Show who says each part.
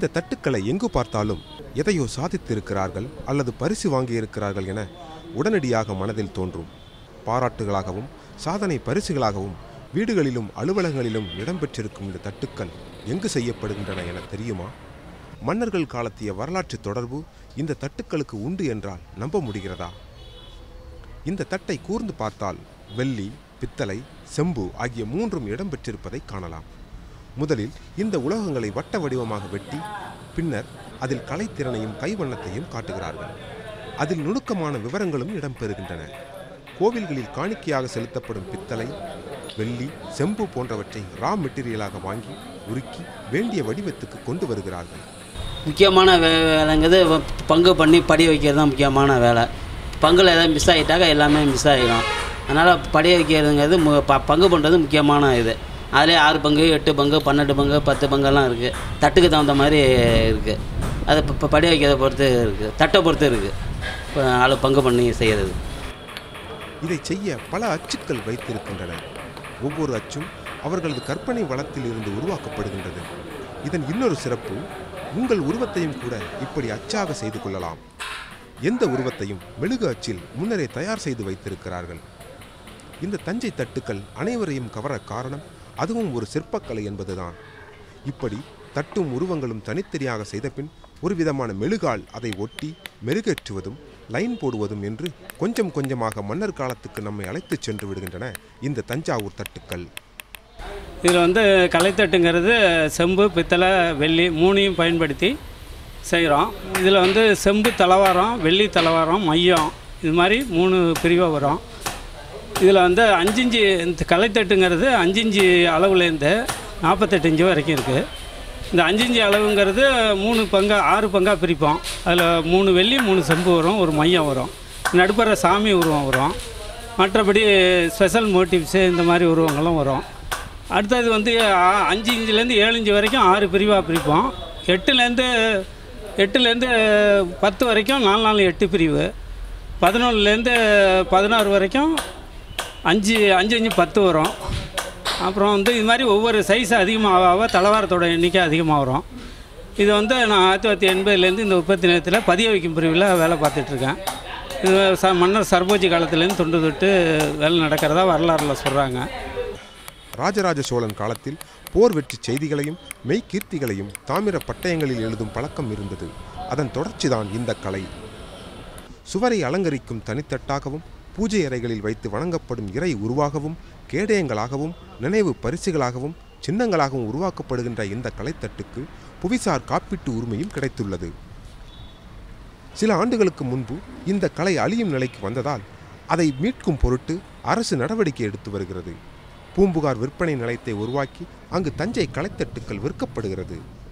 Speaker 1: இந்த தட்டுக்களை எங்கு பார்த்தாலும் எதையோ சாதித்திருக்கிறார்கள் அல்லது பரிசு வாங்கியிருக்கிறார்கள் என உடனடியாக மனதில் தோன்றும் பாராட்டுகளாகவும் சாதனை பரிசுகளாகவும் வீடுகளிலும் அலுவலகங்களிலும் இடம்பெற்றிருக்கும் இந்த தட்டுக்கள் எங்கு செய்யப்படுகின்றன என தெரியுமா மன்னர்கள் காலத்திய வரலாற்று தொடர்பு இந்த தட்டுக்களுக்கு உண்டு என்றால் நம்ப முடிகிறதா இந்த தட்டை கூர்ந்து பார்த்தால் வெள்ளி பித்தளை செம்பு ஆகிய மூன்றும் இடம்பெற்றிருப்பதை காணலாம் முதலில் இந்த உலோகங்களை வட்ட வடிவமாக வெட்டி பின்னர் அதில் கலைத்திறனையும் கைவண்ணத்தையும் காட்டுகிறார்கள் அதில் நுணுக்கமான விவரங்களும் இடம்பெறுகின்றன கோவில்களில் காணிக்கையாக செலுத்தப்படும் பித்தளை வெள்ளி செம்பு போன்றவற்றை ரா மெட்டீரியலாக வாங்கி உருக்கி வேண்டிய வடிவத்துக்கு கொண்டு வருகிறார்கள்
Speaker 2: முக்கியமான வே வேலைங்கிறது வ- பங்கு பண்ணி படிய வைக்கிறது தான் முக்கியமான வேலை பங்கில் எதாவது மிஸ் ஆகிட்டாக்கா எல்லாமே மிஸ் ஆகிடும் அதனால் படிய வைக்கிறதுங்கிறது மு ப பங்கு பண்ணுறது முக்கியமான இது அதிலே ஆறு பங்கு எட்டு பங்கு பன்னெண்டு பங்கு பத்து பங்கெல்லாம் இருக்குது தட்டுக்கு தகுந்த மாதிரி இருக்குது அது இப்போ படிய வைக்கிறத பொறுத்து இருக்குது தட்டை பொறுத்து இருக்குது இப்போ ஆள் பங்கு பண்ணி செய்கிறது
Speaker 1: இதை செய்ய பல அச்சுக்கள் வைத்திருக்கின்றன ஒவ்வொரு அச்சும் அவர்களது கற்பனை வளத்தில் இருந்து உருவாக்கப்படுகின்றது இதன் இன்னொரு சிறப்பு உங்கள் உருவத்தையும் கூட இப்படி அச்சாக செய்து கொள்ளலாம் எந்த உருவத்தையும் மெழுகு அச்சில் முன்னரே தயார் செய்து வைத்திருக்கிறார்கள் இந்த தஞ்சை தட்டுக்கள் அனைவரையும் கவர காரணம் அதுவும் ஒரு சிற்பக்கலை என்பதுதான் இப்படி தட்டும் உருவங்களும் தனித்தனியாக செய்தபின் ஒரு விதமான மெழுகால் அதை ஒட்டி மெருகேற்றுவதும் லைன் போடுவதும் என்று கொஞ்சம் கொஞ்சமாக மன்னர் காலத்துக்கு நம்மை அழைத்துச் சென்று விடுகின்றன இந்த தஞ்சாவூர் தட்டுக்கள்
Speaker 3: இதில் வந்து கலைத்தட்டுங்கிறது செம்பு பித்தளை வெள்ளி மூணையும் பயன்படுத்தி செய்கிறோம் இதில் வந்து செம்பு தலவாரம் வெள்ளி தலவாரம் மையம் இது மாதிரி மூணு பிரிவாக வரும் இதில் வந்து அஞ்சிஞ்சு இந்த கலைத்தட்டுங்கிறது அஞ்சிஞ்சு அளவுலேருந்து நாற்பத்தெட்டு இன்ச்சு வரைக்கும் இருக்குது இந்த அஞ்சிஞ்சு அளவுங்கிறது மூணு பங்கா ஆறு பங்காக பிரிப்போம் அதில் மூணு வெள்ளி மூணு செம்பு வரும் ஒரு மையம் வரும் நடுப்புற சாமி உருவம் வரும் மற்றபடி ஸ்பெஷல் மோட்டிவ்ஸு இந்த மாதிரி உருவங்களும் வரும் அடுத்தது வந்து ஆ- அஞ்சு இன்ச்சுலேருந்து ஏழு இன்ச்சு வரைக்கும் ஆறு பிரிவாக பிரிப்போம் எட்டுலேருந்து எட்டுலேருந்து பத்து வரைக்கும் நாலு நாலு எட்டு பிரிவு பதினொன்றுலேருந்து பதினாறு வரைக்கும் அஞ்சு அஞ்சு அஞ்சு பத்து வரும் அப்புறம் வந்து இது மாதிரி ஒவ்வொரு சைஸ் அதிகமாக ஆக தலவாரத்தோட எண்ணிக்கை அதிகமாக வரும் இது வந்து நான் ஆயிரத்தி தொள்ளாயிரத்தி எண்பதுலேருந்து இந்த உற்பத்தி நிலையத்தில் பதிய வைக்கும் பிரிவில் வேலை பார்த்துட்ருக்கேன் இது ச மன்னர் சர்போஜி காலத்துலேருந்து தொண்டு தொட்டு வேலை நடக்கிறதா வரலாறுல சொல்கிறாங்க
Speaker 1: ராஜராஜ சோழன் காலத்தில் போர் வெற்றி செய்திகளையும் மெய்கீர்த்திகளையும் தாமிர பட்டயங்களில் எழுதும் பழக்கம் இருந்தது அதன் தொடர்ச்சிதான் இந்த கலை சுவரை அலங்கரிக்கும் தனித்தட்டாகவும் பூஜை அறைகளில் வைத்து வணங்கப்படும் இறை உருவாகவும் கேடயங்களாகவும் நினைவு பரிசுகளாகவும் சின்னங்களாகவும் உருவாக்கப்படுகின்ற இந்த கலைத்தட்டுக்கு புவிசார் காப்பீட்டு உரிமையும் கிடைத்துள்ளது சில ஆண்டுகளுக்கு முன்பு இந்த கலை அழியும் நிலைக்கு வந்ததால் அதை மீட்கும் பொருட்டு அரசு நடவடிக்கை எடுத்து வருகிறது பூம்புகார் விற்பனை நிலையத்தை உருவாக்கி அங்கு தஞ்சை கலைத்தட்டுக்கள் விற்கப்படுகிறது